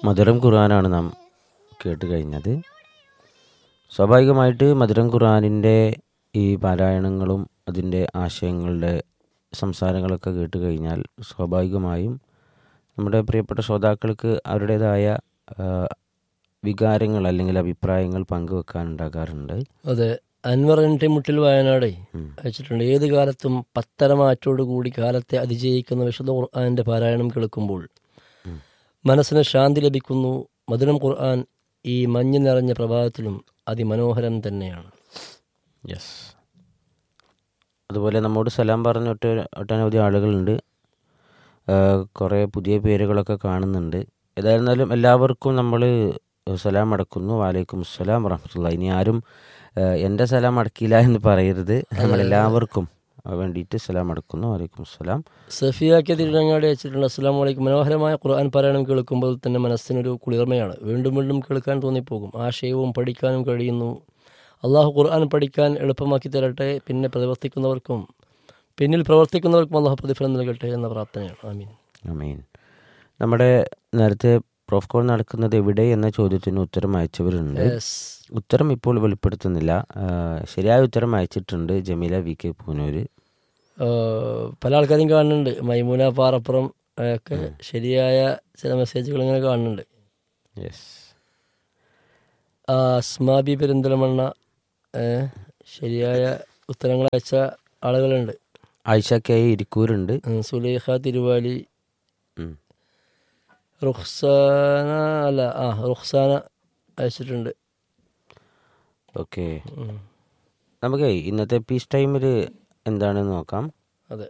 മധുരം ഖുർആനാണ് നാം കേട്ട് കഴിഞ്ഞത് സ്വാഭാവികമായിട്ട് മധുരം ഖുർആനിൻ്റെ ഈ പാരായണങ്ങളും അതിൻ്റെ ആശയങ്ങളുടെ സംസാരങ്ങളൊക്കെ കേട്ട് കഴിഞ്ഞാൽ സ്വാഭാവികമായും നമ്മുടെ പ്രിയപ്പെട്ട ശ്രോതാക്കൾക്ക് അവരുടേതായ ആ, വികാരങ്ങൾ അല്ലെങ്കിൽ അഭിപ്രായങ്ങൾ പങ്കുവെക്കാനുണ്ടാകാറുണ്ട് അതെ അൻവർ എൻ മുട്ടിൽ വയനാടേ ഉം. അയച്ചിട്ടുണ്ട് ഏത് കാലത്തും പത്തരമാറ്റോടു കൂടി കാലത്തെ അതിജയിക്കുന്ന വിശുദ്ധ ഖുർആന്റെ പാരായണം കേൾക്കുമ്പോൾ ഉം. മനസ്സിന് ശാന്തി ലഭിക്കുന്നു മധുരം ഖുർആൻ ഈ മഞ്ഞ് നിറഞ്ഞ പ്രഭാതത്തിലും അതിമനോഹരം തന്നെയാണ് യെസ് അതുപോലെ നമ്മോട് സലാം പറഞ്ഞ ഒട്ട ഒട്ടനവധി ആളുകളുണ്ട് ആ, കുറേ പുതിയ പേരുകളൊക്കെ കാണുന്നുണ്ട് ഏതായിരുന്നാലും എല്ലാവർക്കും നമ്മൾ സലാം അടക്കുന്നു വാലൈക്കും അസ്സലാം വറഹമത്തുള്ള ഇനി ആരും ആ, എൻ്റെ സലാം അടക്കില്ല എന്ന് പറയരുത് നമ്മളെല്ലാവർക്കും വേണ്ടിയിട്ട് സലാം അടക്കുന്നു വാലൈക്കും അസ്സലാം സഫിയാക്കിയ തിരുരങ്ങാടി അയച്ചിട്ടുണ്ട് അസ്സാം വലൈക്കും മനോഹരമായ ഖുർആൻ പാരായണം കേൾക്കുമ്പോൾ തന്നെ മനസ്സിനൊരു കുളിർമയാണ് വീണ്ടും വീണ്ടും കേൾക്കാൻ തോന്നിപ്പോകും ആശയവും പഠിക്കാനും കഴിയുന്നു അള്ളാഹു ഖുർആൻ പഠിക്കാൻ എളുപ്പമാക്കി തരട്ടെ പിന്നെ പ്രവർത്തിക്കുന്നവർക്കും പിന്നിൽ പ്രവർത്തിക്കുന്നവർക്കും അള്ളാഹു പ്രതിഫലം നൽകട്ടെ എന്ന പ്രാർത്ഥനയാണ് ആമീൻ അമീൻ നമ്മുടെ നേരത്തെ പ്രോഫ് കോൾ നടക്കുന്നത് എവിടെ എന്ന ചോദ്യത്തിന് ഉത്തരം അയച്ചവരുണ്ട് യെസ് ഉത്തരം ഇപ്പോൾ വെളിപ്പെടുത്തുന്നില്ല ആ, ശരിയായ ഉത്തരം അയച്ചിട്ടുണ്ട് ജമീല വി കെ പൂനൂര് ഏഹ് പല ആൾക്കാരും കാണുന്നുണ്ട് മൈമൂന പാറപ്പുറം ഒക്കെ ശരിയായ ചില മെസ്സേജുകൾ ഇങ്ങനെ കാണുന്നുണ്ട് യെസ് ആ, അസ്മാബി പെരിന്തലമണ്ണ ഏഹ് ശരിയായ ഉത്തരങ്ങൾ അയച്ച ആളുകളുണ്ട് ആയിഷ കെ ഇരിക്കൂരുണ്ട് ഉം, സുലൈഖ തിരുവാലി ഉം. റുഖ്സാന അല്ല ആ റുഖ്സാന അയച്ചിട്ടുണ്ട് ഓക്കെ ഉം, നമുക്ക് ഇന്നത്തെ പീസ് ടൈമിൽ എന്താണെന്ന് നോക്കാം അതെ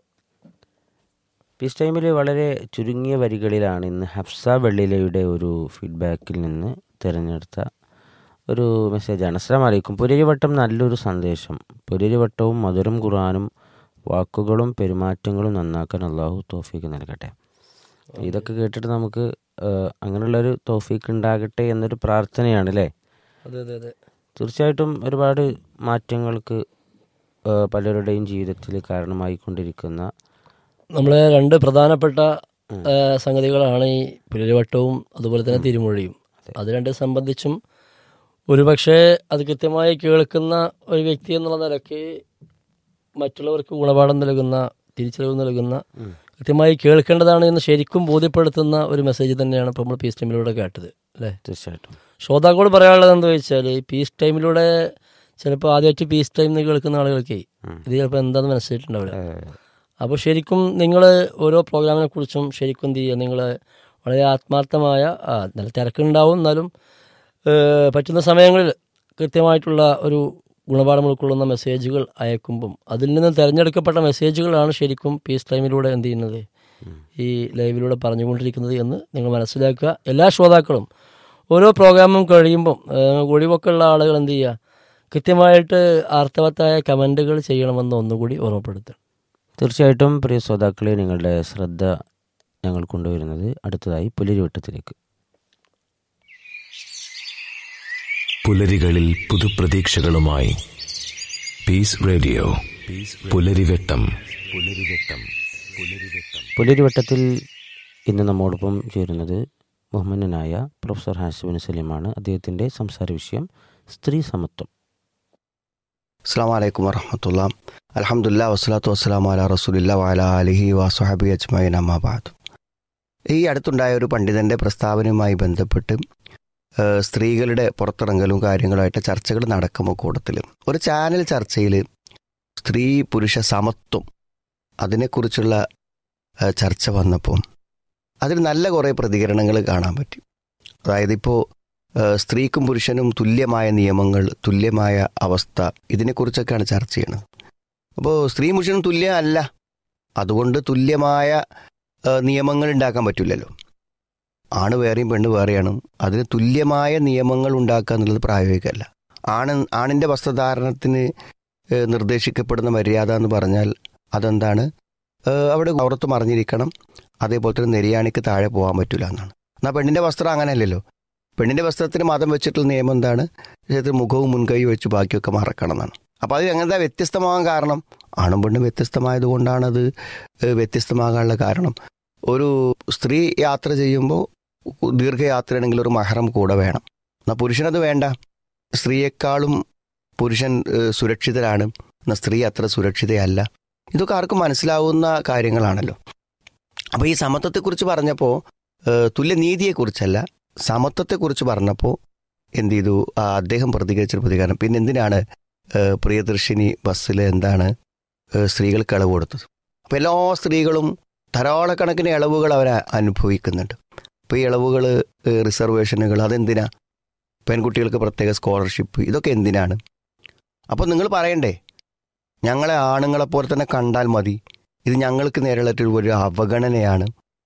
പീസ് ടൈമിൽ വളരെ ചുരുങ്ങിയ വരികളിലാണ് ഇന്ന് ഹഫ്സ വെള്ളിലയുടെ ഒരു ഫീഡ്ബാക്കിൽ നിന്ന് തിരഞ്ഞെടുത്ത ഒരു മെസ്സേജാണ് അസ്സാം വലൈക്കും പുലരിവട്ടം നല്ലൊരു സന്ദേശം പുലരിവട്ടവും മധുരം ഖുറാനും വാക്കുകളും പെരുമാറ്റങ്ങളും നന്നാക്കാൻ അള്ളാഹു തോഫീക്ക് നൽകട്ടെ ഇതൊക്കെ കേട്ടിട്ട് നമുക്ക് ആ, അങ്ങനെയുള്ളൊരു തോഫീക്ക് ഉണ്ടാകട്ടെ എന്നൊരു പ്രാർത്ഥനയാണ് അല്ലേ അതെ അതെ അതെ തീർച്ചയായിട്ടും ഒരുപാട് മാറ്റങ്ങൾക്ക് ആ, പലരുടെയും ജീവിതത്തിൽ കാരണമായിക്കൊണ്ടിരിക്കുന്ന നമ്മളെ രണ്ട് പ്രധാനപ്പെട്ട ആ, സംഗതികളാണ് ഈ പുലരിവട്ടവും അതുപോലെ തന്നെ തിരുമൊഴിയും അത് രണ്ട് സംബന്ധിച്ചും ഒരുപക്ഷെ അത് കൃത്യമായി കേൾക്കുന്ന ഒരു വ്യക്തി എന്നുള്ള നിലയ്ക്ക് മറ്റുള്ളവർക്ക് ഗുണപാഠം നൽകുന്ന തിരിച്ചറിവ് നൽകുന്ന കൃത്യമായി കേൾക്കേണ്ടതാണ് എന്ന് ശരിക്കും ബോധ്യപ്പെടുത്തുന്ന ഒരു മെസ്സേജ് തന്നെയാണ് ഇപ്പോൾ നമ്മൾ പീസ് ടൈമിലൂടെ കേട്ടത് അല്ലേ തീർച്ചയായിട്ടും ശ്രോതാക്കളോട് പറയാനുള്ളത് എന്താ വെച്ചാൽ പീസ് ടൈമിലൂടെ ചിലപ്പോൾ ആദ്യമായിട്ട് പീസ് ടൈം എന്ന് കേൾക്കുന്ന ആളുകൾക്ക് ഇത് ചിലപ്പോൾ എന്താണെന്ന് മനസ്സിലായിട്ടുണ്ടാവില്ല അപ്പോൾ ശരിക്കും നിങ്ങൾ ഓരോ പ്രോഗ്രാമിനെ കുറിച്ചും ശരിക്കും എന്ത് ചെയ്യുക നിങ്ങൾ വളരെ ആത്മാർത്ഥമായ ആ, നല്ല തിരക്കുണ്ടാവും എന്നാലും ഏഹ്, പറ്റുന്ന സമയങ്ങളിൽ കൃത്യമായിട്ടുള്ള ഒരു ഗുണപാഠം ഉൾക്കൊള്ളുന്ന മെസ്സേജുകൾ അയക്കുമ്പം അതിൽ നിന്ന് തിരഞ്ഞെടുക്കപ്പെട്ട മെസ്സേജുകളാണ് ശരിക്കും പീസ് ടൈമിലൂടെ എന്ത് ചെയ്യുന്നത് ഈ ലൈവിലൂടെ പറഞ്ഞുകൊണ്ടിരിക്കുന്നത് എന്ന് നിങ്ങൾ മനസ്സിലാക്കുക എല്ലാ ശ്രോതാക്കളും ഓരോ പ്രോഗ്രാമും കഴിയുമ്പം ഏഹ്, ഒഴിവൊക്കെ ഉള്ള ആളുകൾ എന്ത് ചെയ്യുക കൃത്യമായിട്ട് അർത്ഥവത്തായ കമൻറ്റുകൾ ചെയ്യണമെന്ന് ഒന്നുകൂടി ഓർമ്മപ്പെടുത്തുക തീർച്ചയായിട്ടും പ്രിയ ശ്രോതാക്കളെ നിങ്ങളുടെ ശ്രദ്ധ ഞങ്ങൾ കൊണ്ടുവരുന്നത് അടുത്തതായി പുലരിവട്ടത്തിലേക്ക് പുലരികളിൽ പുതുപ്രതീക്ഷകളുമായി പീസ് റേഡിയോ പുലരിവെട്ടം പുലരിവെട്ടം പുലരിവെട്ടം പുലരിവട്ടത്തിൽ ഇന്ന് നമ്മോടൊപ്പം ചേരുന്നത് ബഹുമാനനായ പ്രൊഫസർ ഹാസിബിൻ സലീമാണ് അദ്ദേഹത്തിൻ്റെ സംസാര വിഷയം സ്ത്രീ സമത്വം അസ്സാം വലൈക്കും വറഹമത്തുള്ള അലഹമുല്ല വസ്സലാത്തു വസ്സലാം അല റസൂലില്ല വാല അലിഹി വാസുഹബി അജ്മൈൻ അമ്മാബാദ് ഈ അടുത്തുണ്ടായ ഒരു പണ്ഡിതന്റെ പ്രസ്താവനയുമായി ബന്ധപ്പെട്ട് ഏഹ്, സ്ത്രീകളുടെ പുറത്തിറങ്ങലും കാര്യങ്ങളുമായിട്ട് ചർച്ചകൾ നടക്കുമ്പോൾ കൂട്ടത്തിൽ ഒരു ചാനൽ ചർച്ചയിൽ സ്ത്രീ പുരുഷ സമത്വം അതിനെക്കുറിച്ചുള്ള ഏഹ്, ചർച്ച വന്നപ്പോൾ അതിൽ നല്ല കുറേ പ്രതികരണങ്ങൾ കാണാൻ പറ്റി അതായത് ഇപ്പോൾ ഏഹ് സ്ത്രീക്കും പുരുഷനും തുല്യമായ നിയമങ്ങൾ തുല്യമായ അവസ്ഥ ഇതിനെക്കുറിച്ചൊക്കെയാണ് ചർച്ച ചെയ്യുന്നത് അപ്പോൾ സ്ത്രീ പുരുഷനും തുല്യ അല്ല അതുകൊണ്ട് തുല്യമായ ഏഹ് നിയമങ്ങൾ ഉണ്ടാക്കാൻ പറ്റില്ലല്ലോ ആണ് വേറെയും പെണ്ണ് വേറെയാണ് അതിന് തുല്യമായ നിയമങ്ങൾ ഉണ്ടാക്കുക എന്നുള്ളത് പ്രായോഗികമല്ല ആണ് ആണിൻ്റെ വസ്ത്രധാരണത്തിന് ഏഹ് നിർദ്ദേശിക്കപ്പെടുന്ന മര്യാദ എന്ന് പറഞ്ഞാൽ അതെന്താണ് ഏഹ് അവിടെ പുറത്ത് മറിഞ്ഞിരിക്കണം അതേപോലെ തന്നെ നെരിയാണിക്ക് താഴെ പോകാൻ പറ്റില്ല എന്നാണ് എന്നാൽ പെണ്ണിൻ്റെ വസ്ത്രം അങ്ങനെയല്ലല്ലോ പെണ്ണിന്റെ വസ്ത്രത്തിന് മതം വെച്ചിട്ടുള്ള നിയമം എന്താണ് ശരീരത്തിൽ മുഖവും മുൻകൈ വെച്ച് ബാക്കിയൊക്കെ മറക്കണം എന്നാണ് അപ്പോൾ അത് എങ്ങനത്തെ വ്യത്യസ്തമാകാൻ കാരണം ആണും പെണ്ണും വ്യത്യസ്തമായതുകൊണ്ടാണ് അത് ഏഹ് വ്യത്യസ്തമാകാനുള്ള കാരണം ഒരു സ്ത്രീ യാത്ര ചെയ്യുമ്പോൾ ദീർഘയാത്രയാണെങ്കിൽ ഒരു മഹറം കൂടെ വേണം എന്നാൽ പുരുഷനത് വേണ്ട സ്ത്രീയെക്കാളും പുരുഷൻ ഏഹ്, സുരക്ഷിതരാണ് എന്നാൽ സ്ത്രീ അത്ര സുരക്ഷിതയല്ല ഇതൊക്കെ ആർക്കും മനസ്സിലാവുന്ന കാര്യങ്ങളാണല്ലോ അപ്പോൾ ഈ സമത്വത്തെക്കുറിച്ച് പറഞ്ഞപ്പോൾ ഏഹ്, തുല്യനീതിയെക്കുറിച്ചല്ല സമത്വത്തെക്കുറിച്ച് പറഞ്ഞപ്പോൾ എന്ത് ചെയ്തു ആ, അദ്ദേഹം പ്രതികരിച്ചൊരു പ്രതികരണം പിന്നെ എന്തിനാണ് ഏഹ്, പ്രിയദർശിനി ബസ്സിൽ എന്താണ് ഏഹ്, സ്ത്രീകൾക്ക് ഇളവ് കൊടുത്തത് അപ്പോൾ എല്ലാ സ്ത്രീകളും ധാരാളക്കണക്കിന് ഇളവുകൾ അവർ അനുഭവിക്കുന്നുണ്ട് അപ്പോൾ ഈ ഇളവുകൾ റിസർവേഷനുകൾ അതെന്തിനാ പെൺകുട്ടികൾക്ക് പ്രത്യേക സ്കോളർഷിപ്പ് ഇതൊക്കെ എന്തിനാണ് അപ്പോൾ നിങ്ങൾ പറയണ്ടേ ഞങ്ങളെ ആണുങ്ങളെ പോലെ തന്നെ കണ്ടാൽ മതി ഇത് ഞങ്ങൾക്ക് നേരെയുള്ള ഒരു- ഒരു അവഗണനയാണ്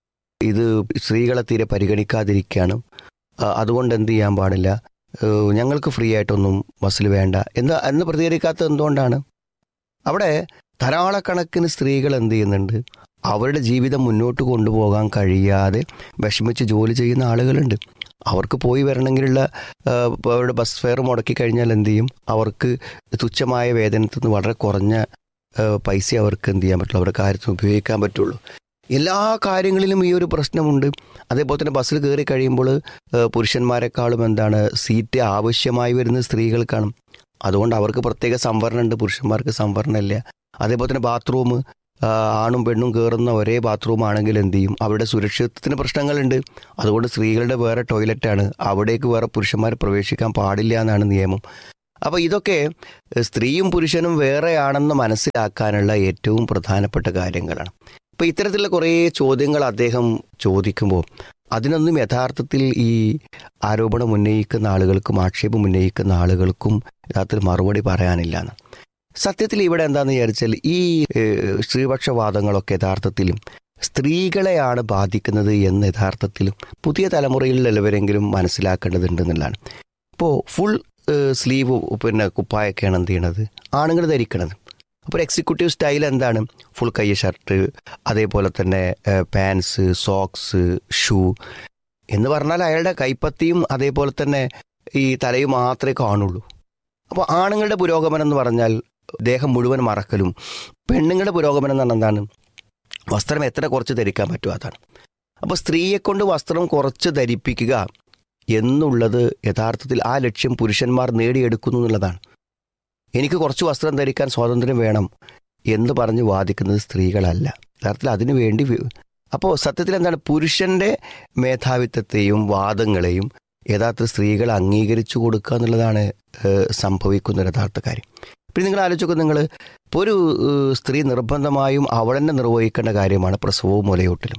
ഇത് സ്ത്രീകളെ തീരെ പരിഗണിക്കാതിരിക്കുകയാണ് ആ, അതുകൊണ്ട് എന്ത് ചെയ്യാൻ പാടില്ല ഏഹ്, ഞങ്ങൾക്ക് ഫ്രീ ആയിട്ടൊന്നും ബസ്സിൽ വേണ്ട എന്ന് എന്ന് പ്രതികരിക്കാത്തത് എന്തുകൊണ്ടാണ് അവിടെ ധാരാളക്കണക്കിന് സ്ത്രീകൾ എന്ത് ചെയ്യുന്നുണ്ട് അവരുടെ ജീവിതം മുന്നോട്ട് കൊണ്ടുപോകാൻ കഴിയാതെ വിഷമിച്ച് ജോലി ചെയ്യുന്ന ആളുകളുണ്ട് അവർക്ക് പോയി വരണമെങ്കിലുള്ള ആ, ഇപ്പൊ അവരുടെ ബസ് ഫെയർ മുടക്കി കഴിഞ്ഞാൽ എന്ത് ചെയ്യും അവർക്ക് തുച്ഛമായ വേതനത്തിൽ നിന്ന് വളരെ കുറഞ്ഞ ആ, പൈസ അവർക്ക് എന്ത് ചെയ്യാൻ പറ്റുള്ളൂ അവരുടെ കാര്യത്തിന് ഉപയോഗിക്കാൻ പറ്റുള്ളൂ എല്ലാ കാര്യങ്ങളിലും ഈ ഒരു പ്രശ്നമുണ്ട് അതേപോലെ തന്നെ ബസ്സിൽ കയറി കഴിയുമ്പോൾ ആ, പുരുഷന്മാരെക്കാളും എന്താണ് സീറ്റ് ആവശ്യമായി വരുന്നത് സ്ത്രീകൾക്കാണ് അതുകൊണ്ട് അവർക്ക് പ്രത്യേക സംവരണമുണ്ട് പുരുഷന്മാർക്ക് സംവരണമില്ല അതേപോലെ തന്നെ ബാത്റൂം ആണും പെണ്ണും കയറുന്ന ഒരേ ബാത്റൂം ആണെങ്കിൽ എന്ത് ചെയ്യും അവരുടെ സുരക്ഷിതത്വത്തിന് പ്രശ്നങ്ങളുണ്ട് അതുകൊണ്ട് സ്ത്രീകളുടെ വേറെ ടോയ്ലറ്റാണ് അവിടേക്ക് വേറെ പുരുഷന്മാർ പ്രവേശിക്കാൻ പാടില്ല എന്നാണ് നിയമം അപ്പോൾ ഇതൊക്കെ ഏഹ്, സ്ത്രീയും പുരുഷനും വേറെയാണെന്ന് മനസ്സിലാക്കാനുള്ള ഏറ്റവും പ്രധാനപ്പെട്ട കാര്യങ്ങളാണ് അപ്പോൾ ഇത്തരത്തിലുള്ള കുറേ ചോദ്യങ്ങൾ അദ്ദേഹം ചോദിക്കുമ്പോൾ അതിനൊന്നും യഥാർത്ഥത്തിൽ ഈ ആരോപണം ഉന്നയിക്കുന്ന ആളുകൾക്കും ആക്ഷേപം ഉന്നയിക്കുന്ന ആളുകൾക്കും യഥാർത്ഥത്തിൽ മറുപടി പറയാനില്ലാണ് സത്യത്തിൽ ഇവിടെ എന്താന്ന് വിചാരിച്ചാൽ ഈ ഏഹ്, സ്ത്രീപക്ഷവാദങ്ങളൊക്കെ യഥാർത്ഥത്തിലും സ്ത്രീകളെയാണ് ബാധിക്കുന്നത് എന്ന് യഥാർത്ഥത്തിലും പുതിയ തലമുറയിലുള്ളവരെങ്കിലും മനസ്സിലാക്കേണ്ടതുണ്ട് എന്നുള്ളതാണ് ഇപ്പോൾ ഫുൾ സ്ലീവ് പിന്നെ കുപ്പായൊക്കെയാണ് എന്ത് ചെയ്യണത് ആണുങ്ങൾ ധരിക്കണത് അപ്പോൾ എക്സിക്യൂട്ടീവ് സ്റ്റൈൽ എന്താണ് ഫുൾ കൈ ഷർട്ട് അതേപോലെ തന്നെ പാൻസ് സോക്സ് ഷൂ എന്ന് പറഞ്ഞാൽ അയാളുടെ കൈപ്പത്തിയും അതേപോലെ തന്നെ ഈ തലയും മാത്രമേ കാണുള്ളൂ അപ്പോൾ ആണുങ്ങളുടെ പുരോഗമനം എന്ന് പറഞ്ഞാൽ ദേഹം മുഴുവൻ മറക്കലും പെണ്ണുങ്ങളുടെ പുരോഗമനം എന്ന് പറഞ്ഞാൽ എന്താണ് വസ്ത്രം എത്ര കുറച്ച് ധരിക്കാൻ പറ്റും അതാണ് അപ്പോൾ സ്ത്രീയെ കൊണ്ട് വസ്ത്രം കുറച്ച് ധരിപ്പിക്കുക എന്നുള്ളത് യഥാർത്ഥത്തിൽ ആ ലക്ഷ്യം പുരുഷന്മാർ നേടിയെടുക്കുന്നു എന്നുള്ളതാണ് എനിക്ക് കുറച്ച് വസ്ത്രം ധരിക്കാൻ സ്വാതന്ത്ര്യം വേണം എന്ന് പറഞ്ഞ് വാദിക്കുന്നത് സ്ത്രീകളല്ല യഥാർത്ഥത്തിൽ അതിനു വേണ്ടി വി- അപ്പോൾ സത്യത്തിൽ എന്താണ് പുരുഷന്റെ മേധാവിത്വത്തെയും വാദങ്ങളെയും യഥാർത്ഥ സ്ത്രീകൾ അംഗീകരിച്ചു കൊടുക്കുക എന്നുള്ളതാണ് ഏഹ്, സംഭവിക്കുന്ന ഒരു യഥാർത്ഥ കാര്യം പിന്നെ നിങ്ങൾ ആലോചിക്കുക നിങ്ങൾ ഇപ്പോൾ ഒരു ഏഹ്, സ്ത്രീ നിർബന്ധമായും അവൾ തന്നെ നിർവഹിക്കേണ്ട കാര്യമാണ് പ്രസവവും മുലയൂട്ടലും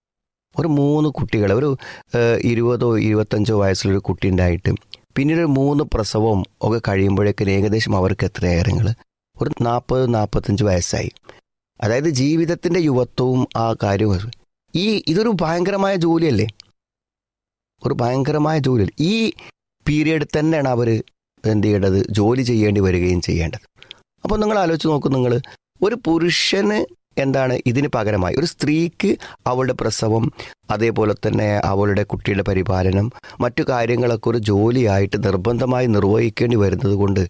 ഒരു മൂന്ന് കുട്ടികൾ ഒരു ഏഹ്, ഇരുപതോ ഇരുപത്തഞ്ചോ വയസ്സിലൊരു കുട്ടി ഉണ്ടായിട്ട് പിന്നീട് ഒരു മൂന്ന് പ്രസവവും ഒക്കെ കഴിയുമ്പോഴേക്കും ഏകദേശം അവർക്ക് എത്രയായി നിങ്ങൾ ഒരു നാൽപ്പത് നാൽപ്പത്തഞ്ച് വയസ്സായി അതായത് ജീവിതത്തിന്റെ യുവത്വവും ആ കാര്യവും ഈ ഇതൊരു ഭയങ്കരമായ ജോലിയല്ലേ ഒരു ഭയങ്കരമായ ജോലി ഈ പീരിയഡ് തന്നെയാണ് അവർ എന്ത് ചെയ്യേണ്ടത് ജോലി ചെയ്യേണ്ടി വരികയും ചെയ്യേണ്ടത് അപ്പോൾ നിങ്ങൾ ആലോചിച്ച് നോക്കൂ നിങ്ങൾ ഒരു പുരുഷന് എന്താണ് ഇതിന് പകരമായി ഒരു സ്ത്രീക്ക് അവളുടെ പ്രസവം അതേപോലെ തന്നെ അവളുടെ കുട്ടിയുടെ പരിപാലനം മറ്റു കാര്യങ്ങളൊക്കെ ഒരു ജോലിയായിട്ട് നിർബന്ധമായി നിർവഹിക്കേണ്ടി വരുന്നത് കൊണ്ട്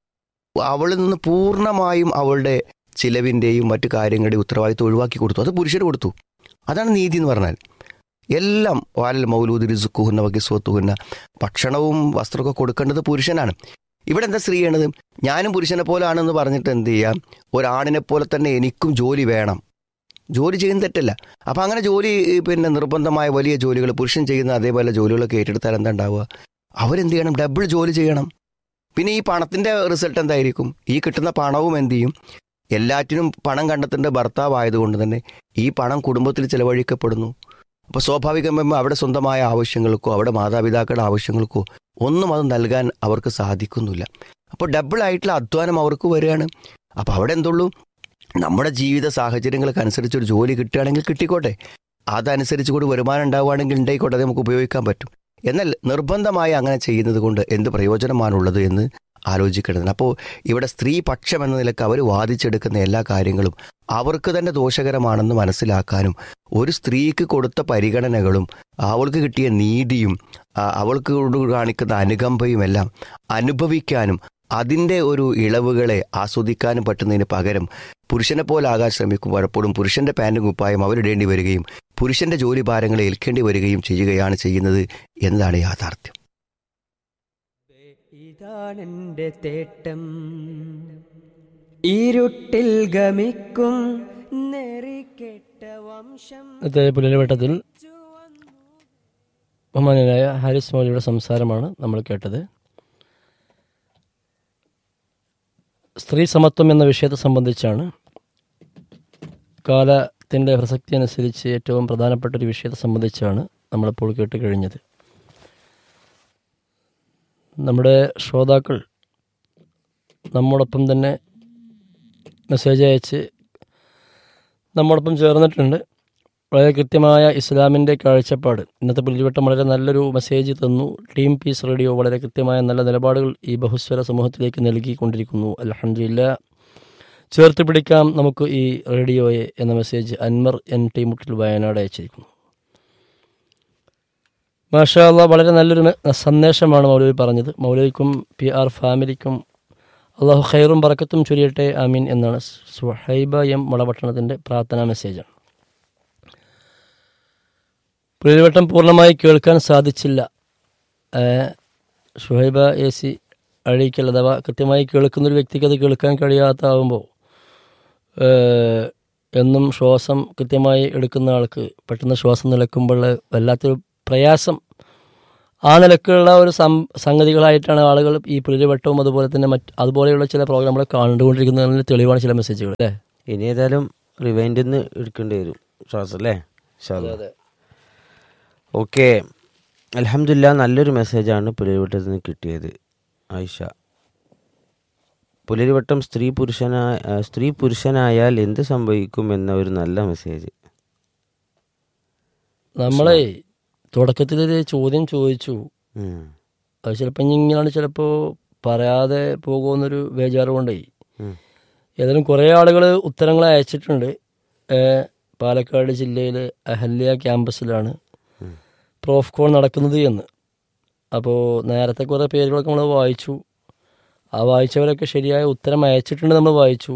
അവളിൽ നിന്ന് പൂർണ്ണമായും അവളുടെ ചിലവിൻ്റെയും മറ്റു കാര്യങ്ങളുടെയും ഉത്തരവാദിത്വം ഒഴിവാക്കി കൊടുത്തു അത് പുരുഷന് കൊടുത്തു അതാണ് നീതി എന്ന് പറഞ്ഞാൽ എല്ലാം വാലൽ മൗലൂദ് രിസുക്കുഹുന്ന വകിസ്വത്തുഹുന്ന ഭക്ഷണവും വസ്ത്രമൊക്കെ കൊടുക്കേണ്ടത് പുരുഷനാണ് ഇവിടെ എന്താ സ്ത്രീ ചെയ്യണത് ഞാനും പുരുഷനെ പോലാണെന്ന് പറഞ്ഞിട്ട് എന്ത് ചെയ്യാം ഒരാണിനെ പോലെ തന്നെ എനിക്കും ജോലി വേണം ജോലി ചെയ്യുന്ന തെറ്റല്ല അപ്പം അങ്ങനെ ജോലി ഈ, പിന്നെ നിർബന്ധമായ വലിയ ജോലികൾ പുരുഷൻ ചെയ്യുന്ന അതേപോലെ ജോലികളൊക്കെ ഏറ്റെടുത്താൽ എന്താ ഉണ്ടാവുക അവരെന്ത് ചെയ്യണം ഡബിൾ ജോലി ചെയ്യണം പിന്നെ ഈ പണത്തിന്റെ റിസൾട്ട് എന്തായിരിക്കും ഈ കിട്ടുന്ന പണവും എന്ത് ചെയ്യും എല്ലാറ്റിനും പണം കണ്ടെത്തേണ്ട ഭർത്താവായതുകൊണ്ട് തന്നെ ഈ പണം കുടുംബത്തിൽ ചെലവഴിക്കപ്പെടുന്നു അപ്പോൾ സ്വാഭാവികമായും അവിടെ സ്വന്തമായ ആവശ്യങ്ങൾക്കോ അവിടെ മാതാപിതാക്കളുടെ ആവശ്യങ്ങൾക്കോ ഒന്നും അത് നൽകാൻ അവർക്ക് സാധിക്കുന്നില്ല അപ്പോൾ ഡബിൾ ആയിട്ടുള്ള അധ്വാനം അവർക്ക് വരികയാണ് അപ്പോൾ അവിടെ എന്തുള്ളൂ നമ്മുടെ ജീവിത സാഹചര്യങ്ങൾക്ക് അനുസരിച്ച് ഒരു ജോലി കിട്ടുകയാണെങ്കിൽ കിട്ടിക്കോട്ടെ അതനുസരിച്ച് കൂടി വരുമാനം ഉണ്ടാവുകയാണെങ്കിൽ ഉണ്ടായിക്കോട്ടെ അത് നമുക്ക് ഉപയോഗിക്കാൻ പറ്റും എന്നാൽ നിർബന്ധമായി അങ്ങനെ ചെയ്യുന്നത് കൊണ്ട് എന്ത് പ്രയോജനമാണുള്ളത് എന്ന് ആലോചിക്കേണ്ടത് അപ്പോൾ ഇവിടെ സ്ത്രീ പക്ഷം എന്ന നിലക്ക് അവർ വാദിച്ചെടുക്കുന്ന എല്ലാ കാര്യങ്ങളും അവർക്ക് തന്നെ ദോഷകരമാണെന്ന് മനസ്സിലാക്കാനും ഒരു സ്ത്രീക്ക് കൊടുത്ത പരിഗണനകളും അവൾക്ക് കിട്ടിയ നീതിയും ആ, അവൾക്ക് കൊണ്ട് കാണിക്കുന്ന അനുകമ്പയും എല്ലാം അനുഭവിക്കാനും അതിൻ്റെ ഒരു ഇളവുകളെ ആസ്വദിക്കാനും പറ്റുന്നതിന് പകരം പുരുഷനെ പോലാകാൻ ശ്രമിക്കും പലപ്പോഴും പുരുഷന്റെ പാൻറ്റും കുപ്പായം അവരിടേണ്ടി വരികയും പുരുഷന്റെ ജോലി ഭാരങ്ങൾ ഏൽക്കേണ്ടി വരികയും ചെയ്യുകയാണ് ചെയ്യുന്നത് എന്നതാണ് യാഥാർത്ഥ്യം ഇതാണെന്റെ തേട്ടം ഇരുട്ടിൽ ഗമിക്കും നെറികെട്ട വംശം ഇന്നത്തെ പുലരിവട്ടത്തിൽ ബഹുമാനായ ഹാരിസ് മൗലിയുടെ സംസാരമാണ് നമ്മൾ കേട്ടത് സ്ത്രീ സമത്വം എന്ന വിഷയത്തെ സംബന്ധിച്ചാണ് കാലത്തിൻ്റെ പ്രസക്തി അനുസരിച്ച് ഏറ്റവും പ്രധാനപ്പെട്ട ഒരു വിഷയത്തെ സംബന്ധിച്ചാണ് നമ്മളിപ്പോൾ കേട്ട് കഴിഞ്ഞത് നമ്മുടെ ശ്രോതാക്കൾ നമ്മോടൊപ്പം തന്നെ മെസ്സേജ് അയച്ച് നമ്മോടൊപ്പം ചേർന്നിട്ടുണ്ട് വളരെ കൃത്യമായ ഇസ്ലാമിൻ്റെ കാഴ്ചപ്പാട് ഇന്നത്തെ പുലിവട്ടം വളരെ നല്ലൊരു മെസ്സേജ് തന്നു ടീം പീസ് റേഡിയോ വളരെ കൃത്യമായ നല്ല നിലപാടുകൾ ഈ ബഹുസ്വര സമൂഹത്തിലേക്ക് നൽകിക്കൊണ്ടിരിക്കുന്നു അലഹമില്ല ചേർത്ത് പിടിക്കാം നമുക്ക് ഈ റേഡിയോയെ എന്ന മെസ്സേജ് അൻവർ എൻ ടി മുട്ടിൽ വയനാട് അയച്ചിരിക്കുന്നു മാഷാ അള്ളാ വളരെ നല്ലൊരു മെ- സന്ദേശമാണ് മൗലവി പറഞ്ഞത് മൗലവിക്കും പി ആർ ഫാമിലിക്കും അള്ളാഹു ഖൈറും ബറക്കത്തും ചൊരിയട്ടെ ആമീൻ എന്നാണ് സുഹൈബ എം വളപട്ടണത്തിൻ്റെ പ്രാർത്ഥനാ മെസ്സേജാണ് പുലരിവട്ടം പൂർണ്ണമായി കേൾക്കാൻ സാധിച്ചില്ല ഏഹ്, ഷുഹൈബ എ സി അഴീക്കൽ അഥവാ കൃത്യമായി കേൾക്കുന്ന ഒരു വ്യക്തിക്ക് അത് കേൾക്കാൻ കഴിയാത്താവുമ്പോൾ ഏഹ്, എന്നും ശ്വാസം കൃത്യമായി എടുക്കുന്ന ആൾക്ക് പെട്ടെന്ന് ശ്വാസം നിലക്കുമ്പോൾ വല്ലാത്തൊരു പ്രയാസം ആ നിലക്കുള്ള ഒരു സം സംഗതികളായിട്ടാണ് ആളുകൾ ഈ പുലരിവട്ടവും അതുപോലെ തന്നെ മറ്റ് അതുപോലെയുള്ള ചില പ്രോഗ്രാമുകൾ കണ്ടുകൊണ്ടിരിക്കുന്നതിന് തെളിവാണ് ചില മെസ്സേജുകൾ അല്ലേ ഇനി ഏതായാലും റിവൈൻഡിൽ നിന്ന് എടുക്കേണ്ടി വരും ശ്വാസം അല്ലേ അതെ ഓക്കെ അലഹമില്ല നല്ലൊരു മെസ്സേജാണ് പുലരിവട്ടത്തിൽ നിന്ന് കിട്ടിയത് ആയിഷ പുലരിവട്ടം സ്ത്രീ പുരുഷനായ ആ, സ്ത്രീ പുരുഷനായാൽ എന്ത് സംഭവിക്കും എന്ന ഒരു നല്ല മെസ്സേജ് നമ്മളെ തുടക്കത്തിൽ ഒരു ചോദ്യം ചോദിച്ചു ഉം. അത് ചിലപ്പോൾ ഇങ്ങനെയാണ് ചിലപ്പോൾ പറയാതെ പോകുമെന്നൊരു ബേജാറ് കൊണ്ടേ ഉം. ഏതായാലും കുറേ ആളുകൾ ഉത്തരങ്ങൾ അയച്ചിട്ടുണ്ട് ഏഹ് പാലക്കാട് ജില്ലയിലെ അഹല്യ ക്യാമ്പസിലാണ് പ്രോഫ്കോൺ നടക്കുന്നത് എന്ന് അപ്പോൾ നേരത്തെ കുറേ പേരുകളൊക്കെ നമ്മൾ വായിച്ചു ആ വായിച്ചവരൊക്കെ ശരിയായ ഉത്തരം അയച്ചിട്ടുണ്ട് നമ്മൾ വായിച്ചു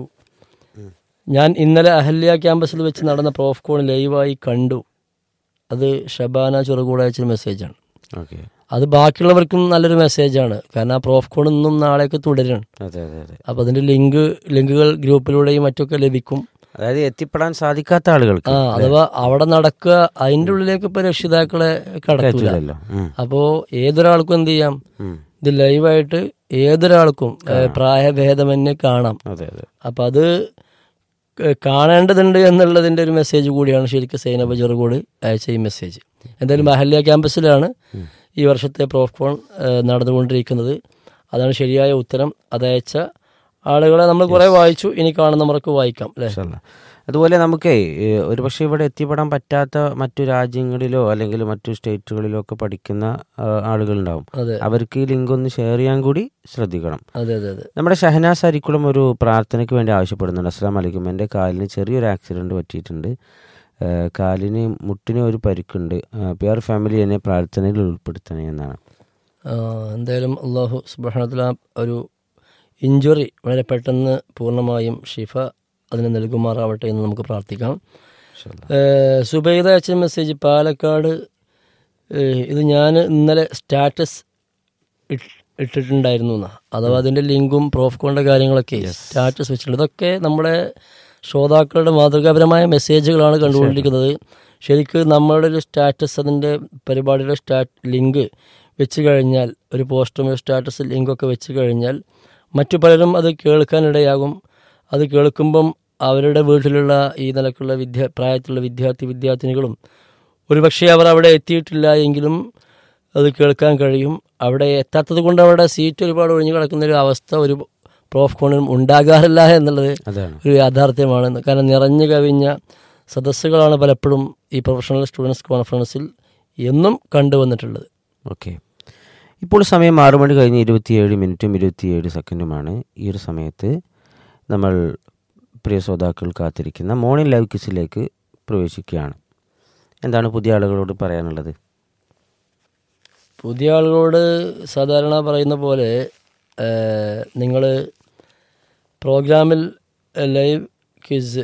ഞാൻ ഇന്നലെ അഹല്യ ക്യാമ്പസിൽ വെച്ച് നടന്ന പ്രോഫ്കോൺ ലൈവായി കണ്ടു അത് ഷബാന ചെറുകൂടെ അയച്ചൊരു മെസ്സേജാണ് ഓക്കെ അത് ബാക്കിയുള്ളവർക്കും നല്ലൊരു മെസ്സേജാണ് കാരണം ആ പ്രോഫ്കോൺ ഇന്നും നാളെയൊക്കെ തുടരണം അതെ അതെ അതെ അപ്പോൾ അതിൻ്റെ ലിങ്ക് ലിങ്കുകൾ ഗ്രൂപ്പിലൂടെയും മറ്റൊക്കെ ലഭിക്കും അതായത് എത്തിപ്പെടാൻ സാധിക്കാത്ത ആളുകൾക്ക് ആ അഥവാ അവിടെ നടക്കുക അതിൻ്റെ ഉള്ളിലേക്ക് ഇപ്പോൾ രക്ഷിതാക്കളെ കടത്തില്ല പറ്റില്ലല്ലോ ഉം. അപ്പോൾ ഏതൊരാൾക്കും എന്ത് ചെയ്യാം ഉം. ഇത് ലൈവായിട്ട് ഏതൊരാൾക്കും ഏഹ്, പ്രായഭേദമന്യേ കാണാം അതെ അതെ അപ്പം അത് ക- കാണേണ്ടതുണ്ട് എന്നുള്ളതിൻ്റെ ഒരു മെസ്സേജ് കൂടിയാണ് ശരിക്കും സൈനബ ചെറുകോട് അയച്ച ഈ മെസ്സേജ് എന്തായാലും അഹല്യ ക്യാമ്പസിലാണ് ഈ വർഷത്തെ പ്രോഫ്കോൺ ഏഹ്, നടന്നുകൊണ്ടിരിക്കുന്നത് അതാണ് ശരിയായ ഉത്തരം അതയച്ച ആളുകളെ നമ്മൾ കുറേ വായിച്ചു ഇനി കാണുന്നവർക്ക് വായിക്കാം അല്ലേ ഇൻഷാല്ലാ. അതുപോലെ നമുക്ക് ഒരു പക്ഷേ ഇവിടെ എത്തിപ്പെടാൻ പറ്റാത്ത മറ്റു രാജ്യങ്ങളിലോ അല്ലെങ്കിൽ മറ്റു സ്റ്റേറ്റുകളിലോ ഒക്കെ പഠിക്കുന്ന ആ, ആളുകളുണ്ടാവും അതെ അവർക്ക് ഈ ലിങ്ക് ഒന്ന് ഷെയർ ചെയ്യാൻ കൂടി ശ്രദ്ധിക്കണം അതെ അതെ അതെ നമ്മുടെ ഷഹനാസ് അരിക്കുളം ഒരു പ്രാർത്ഥനയ്ക്ക് വേണ്ടി ആവശ്യപ്പെടുന്നുണ്ട് അസ്സാം വലൈക്കും എൻ്റെ കാലിന് ചെറിയൊരു ആക്സിഡൻറ്റ് പറ്റിയിട്ടുണ്ട് ആ, കാലിന് മുട്ടിന് ഒരു പരിക്കുണ്ട് പി ആർ ഫാമിലി എന്നെ പ്രാർത്ഥനയിൽ ഉൾപ്പെടുത്തണേ എന്നാണ് ആ, എന്തായാലും അള്ളാഹു സുബാനത്തില ഒരു ഇഞ്ചുറി വളരെ പെട്ടെന്ന് പൂർണ്ണമായും ഷിഫ അതിന് നൽകുമാറാവട്ടെ എന്ന് നമുക്ക് പ്രാർത്ഥിക്കാം ഏഹ് സുബൈദ അയച്ച മെസ്സേജ് പാലക്കാട് ഏഹ് ഇത് ഞാൻ ഇന്നലെ സ്റ്റാറ്റസ് ഇട്ടിട്ടുണ്ടായിരുന്നു എന്നാ അഥവാ അതിൻ്റെ ലിങ്കും പ്രോഫ്കോണിൻ്റെ കാര്യങ്ങളൊക്കെ സ്റ്റാറ്റസ് വെച്ചിട്ടുണ്ട് ഇതൊക്കെ നമ്മുടെ ശ്രോതാക്കളുടെ മാതൃകാപരമായ മെസ്സേജുകളാണ് കണ്ടുകൊണ്ടിരിക്കുന്നത് ശരിക്കും നമ്മളുടെ ഒരു സ്റ്റാറ്റസ് അതിൻ്റെ പരിപാടിയുടെ സ്റ്റാറ്റ് ലിങ്ക് വെച്ച് കഴിഞ്ഞാൽ ഒരു പോസ്റ്റും ഒരു സ്റ്റാറ്റസ് ലിങ്കൊക്കെ വെച്ച് കഴിഞ്ഞാൽ മറ്റു പലരും അത് കേൾക്കാനിടയാകും അത് കേൾക്കുമ്പം അവരുടെ വീട്ടിലുള്ള ഈ നിലക്കുള്ള വിദ്യാ പ്രായത്തിലുള്ള വിദ്യാർത്ഥി വിദ്യാർത്ഥിനികളും ഒരുപക്ഷെ അവർ അവിടെ എത്തിയിട്ടില്ല എങ്കിലും അത് കേൾക്കാൻ കഴിയും അവിടെ എത്താത്തത് കൊണ്ട് അവിടെ സീറ്റ് ഒരുപാട് ഒഴിഞ്ഞു കിടക്കുന്ന ഒരു അവസ്ഥ ഒരു പ്രോഫ് കോണിനും ഉണ്ടാകാറില്ല എന്നുള്ളത് അതാണ് ഒരു യാഥാർത്ഥ്യമാണ് കാരണം നിറഞ്ഞു കവിഞ്ഞ സദസ്സുകളാണ് പലപ്പോഴും ഈ പ്രൊഫഷണൽ സ്റ്റുഡൻസ് കോൺഫറൻസിൽ എന്നും കണ്ടുവന്നിട്ടുള്ളത് ഓക്കെ ഇപ്പോൾ സമയം ആറു മണി കഴിഞ്ഞ് ഇരുപത്തിയേഴ് മിനിറ്റും ഇരുപത്തിയേഴ് സെക്കൻഡുമാണ് ഈ ഒരു സമയത്ത് നമ്മൾ പ്രിയ ശ്രോതാക്കൾ കാത്തിരിക്കുന്ന മോർണിംഗ് ലൈവ് കിസിലേക്ക് പ്രവേശിക്കുകയാണ് എന്താണ് പുതിയ ആളുകളോട് പറയാനുള്ളത് പുതിയ ആളുകളോട് സാധാരണ പറയുന്ന പോലെ നിങ്ങൾ പ്രോഗ്രാമിൽ ലൈവ് ക്വിസ്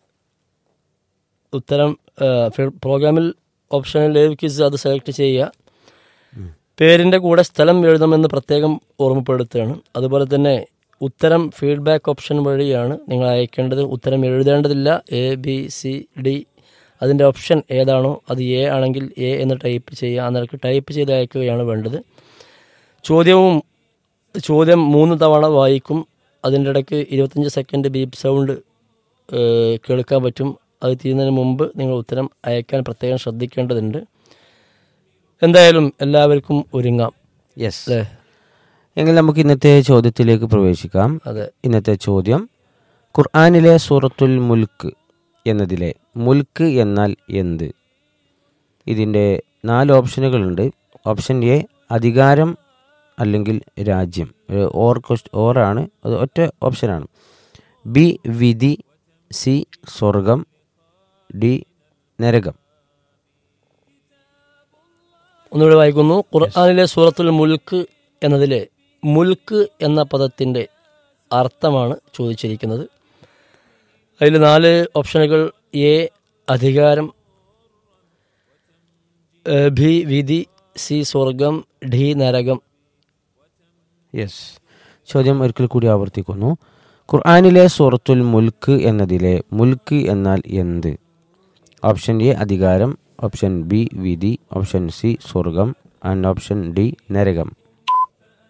ഉത്തരം ആ, ഫി- പ്രോഗ്രാമിൽ ഓപ്ഷനിൽ ലൈവ് ക്വിസ് അത് സെലക്ട് ചെയ്യുക പേരിൻ്റെ കൂടെ സ്ഥലം എഴുതണമെന്ന് പ്രത്യേകം ഓർമ്മപ്പെടുത്തുകയാണ് അതുപോലെ തന്നെ ഉത്തരം ഫീഡ്ബാക്ക് ഓപ്ഷൻ വഴിയാണ് നിങ്ങൾ അയക്കേണ്ടത് ഉത്തരം എഴുതേണ്ടതില്ല എ ബി സി ഡി അതിൻ്റെ ഓപ്ഷൻ ഏതാണോ അത് എ ആണെങ്കിൽ എ എന്ന് ടൈപ്പ് ചെയ്യുക അന്നേരം ടൈപ്പ് ചെയ്ത് അയക്കുകയാണ് വേണ്ടത് ചോദ്യവും ചോദ്യം മൂന്ന് തവണ വായിക്കും അതിൻ്റെ ഇടയ്ക്ക് ഇരുപത്തഞ്ച് സെക്കൻഡ് ബീപ്പ് സൗണ്ട് ഏഹ്, കേൾക്കാൻ പറ്റും അത് തീരുന്നതിന് മുമ്പ് നിങ്ങൾ ഉത്തരം അയക്കാൻ പ്രത്യേകം ശ്രദ്ധിക്കേണ്ടതുണ്ട് എന്തായാലും എല്ലാവർക്കും ഒരുങ്ങാം യെസ് അല്ലേ എങ്കിൽ നമുക്ക് ഇന്നത്തെ ചോദ്യത്തിലേക്ക് പ്രവേശിക്കാം അതെ ഇന്നത്തെ ചോദ്യം ഖുർആാനിലെ സൂറത്തുൽ മുൽക്ക് എന്നതിലെ മുൽക്ക് എന്നാൽ എന്ത് ഇതിൻ്റെ നാല് ഓപ്ഷനുകളുണ്ട് ഓപ്ഷൻ എ അധികാരം അല്ലെങ്കിൽ രാജ്യം ഒരു ഓർ ക്വസ്റ്റ് ഓറാണ് അത് ഒറ്റ ഓപ്ഷനാണ് ബി വിധി സി സ്വർഗം ഡി നരകം ഒന്നുകൂടെ വായിക്കുന്നു ഖുർആാനിലെ സൂറത്തുൽ മുൽക്ക് എന്നതിലെ മുൽക്ക് എന്ന പദത്തിൻ്റെ അർത്ഥമാണ് ചോദിച്ചിരിക്കുന്നത് അതിൽ നാല് ഓപ്ഷനുകൾ എ അധികാരം ഏ, ബി വിധി സി സ്വർഗം ഡി നരകം യെസ് ചോദ്യം ഒരിക്കൽ കൂടി ആവർത്തിക്കുന്നു ഖുർആാനിലെ സൂറത്തുൽ മുൽക്ക് എന്നതിലെ മുൽക്ക് എന്നാൽ എന്ത് ഓപ്ഷൻ എ അധികാരം ഓപ്ഷൻ ബി വിധി ഓപ്ഷൻ സി സ്വർഗം ആൻഡ് ഓപ്ഷൻ ഡി നരകം